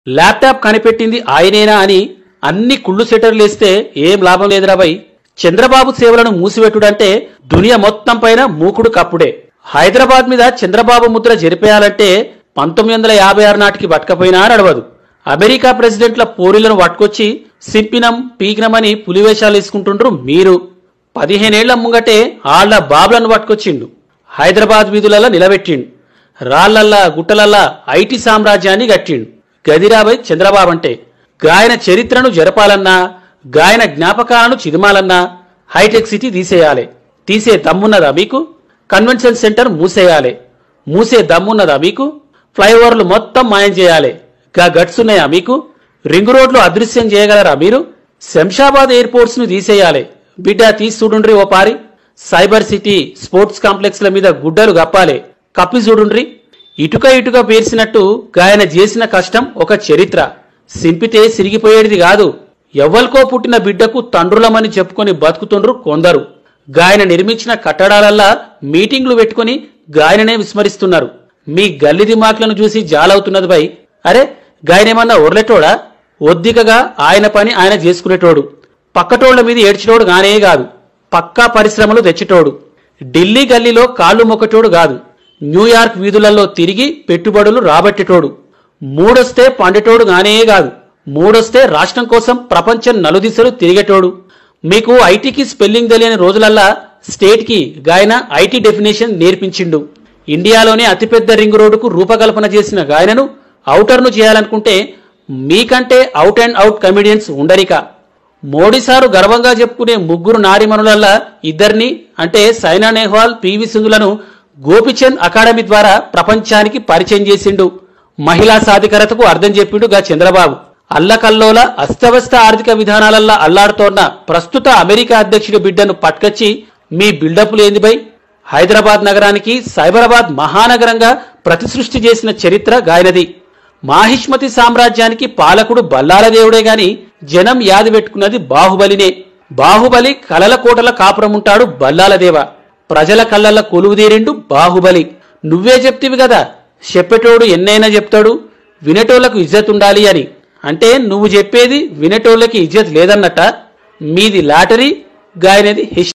laptop కనిపెట్టింది ఆయనేనా అని అన్ని కుళ్ళు సెటర్లేస్తే ఏం లాభం లేదురా బై చంద్రబాబు సేవలను మూసిపెట్టుడంటే దునియా మొత్తం పైన మూకుడు కప్పుడే హైదరాబాద్ మీద చంద్రబాబు ముద్ర జరిపేయాలంటే పంతొమ్మిది వందల యాభై ఆరు నాటికి పట్టకపోయినా నడవదు అమెరికా ప్రెసిడెంట్ల పోరీలను పట్టుకొచ్చి సింపినం పీకినమని పులివేషాలు వేసుకుంటుండ్రు మీరు పదిహేనేళ్ల ముంగటే ఆళ్ల బాబులను పట్టుకొచ్చిండు హైదరాబాద్ వీధులలో నిలబెట్టిండు రాళ్లల్లా గుట్టలల్లా ఐటీ సామ్రాజ్యాన్ని గట్టిండు గదిరాబై చంద్రబాబు అంటే గాయన చరిత్రను జరపాలన్నా గాయన జ్ఞాపకాలను చిదిమాలన్నా హైటెక్ సిటీ తీసేయాలి తీసే దమ్మున్నదా మీకు కన్వెన్షన్ సెంటర్ మూసేయాలి మూసే దమ్మున్నదా మీకు ఫ్లైఓవర్లు మొత్తం మాయం చేయాలి గా గట్స్ ఉన్నాయా మీకు రింగ్ రోడ్లు అదృశ్యం చేయగలరా మీరు శంషాబాద్ ఎయిర్పోర్ట్స్ ను తీసేయాలి బిడ్డ తీసి చూడుండ్రి ఓ పారి సైబర్ సిటీ స్పోర్ట్స్ కాంప్లెక్స్ల మీద గుడ్డలు గప్పాలి కప్పి చూడుండ్రి ఇటుక ఇటుక పేర్చినట్టు గాయన చేసిన కష్టం ఒక చరిత్ర సింపితే సిరిగిపోయేది కాదు ఎవ్వల్కో పుట్టిన బిడ్డకు తండ్రులమని చెప్పుకొని బతుకుతుండ్రు కొందరు గాయన నిర్మించిన కట్టడాలల్లా మీటింగ్లు పెట్టుకొని గాయననే విస్మరిస్తున్నారు మీ గల్లి దిమాక్లను చూసి జాలవుతున్నది బై అరే గాయనేమన్నా ఒర్లెటోడా ఒద్దికగా ఆయన పని ఆయన చేసుకునేటోడు పక్కటోళ్ల మీద ఏడ్చినోడు గానే కాదు పక్కా పరిశ్రమలు తెచ్చేటోడు ఢిల్లీ గల్లీలో కాళ్ళు మొక్కటోడు కాదు న్యూయార్క్ వీధులలో తిరిగి పెట్టుబడులు రాబట్టేటోడు మూడొస్తే పండేటోడు గానే కాదు మూడొస్తే రాష్ట్రం కోసం ప్రపంచం నలుదిశలు తిరిగేటోడు మీకు ఐటీకి స్పెల్లింగ్ తెలియని రోజులల్లా స్టేట్కి గాయన ఐటీ డెఫినేషన్ నేర్పించిండు ఇండియాలోనే అతిపెద్ద రింగ్ రోడ్డుకు రూపకల్పన చేసిన గాయనను ఔటర్ను చేయాలనుకుంటే మీకంటే అవుట్ అండ్ అవుట్ కమెడియన్స్ ఉండరిక మోడీ సారు గర్వంగా చెప్పుకునే ముగ్గురు నారిమణులల్లా ఇద్దరిని అంటే సైనా నెహ్వాల్ పివి సింధులను గోపిచంద్ అకాడమీ ద్వారా ప్రపంచానికి పరిచయం చేసిండు మహిళా సాధికారతకు అర్థం చెప్పిండు గా చంద్రబాబు అల్లకల్లోల అస్తవ్యస్త ఆర్థిక విధానాలల్లా అల్లాడుతోన్న ప్రస్తుత అమెరికా అధ్యక్షుడి బిడ్డను పట్కచ్చి మీ బిల్డప్లు ఏంది బై హైదరాబాద్ నగరానికి సైబరాబాద్ మహానగరంగా ప్రతిసృష్టి చేసిన చరిత్ర గాయనది మాహిష్మతి సామ్రాజ్యానికి పాలకుడు బల్లాల దేవుడే గాని జనం యాది పెట్టుకున్నది బాహుబలినే బాహుబలి కలల కోటల కాపురముంటాడు బల్లాలదేవ ప్రజల కళ్ళల్ల కొలువుదీరిండు బాహుబలి నువ్వే చెప్తివి కదా చెప్పేటోడు ఎన్నైనా చెప్తాడు వినేటోళ్లకు ఇజ్జత్ ఉండాలి అని అంటే నువ్వు చెప్పేది వినేటోళ్ళకి ఇజ్జత్ లేదన్నట్ట మీది లాటరీ గాయనది హిస్టరీ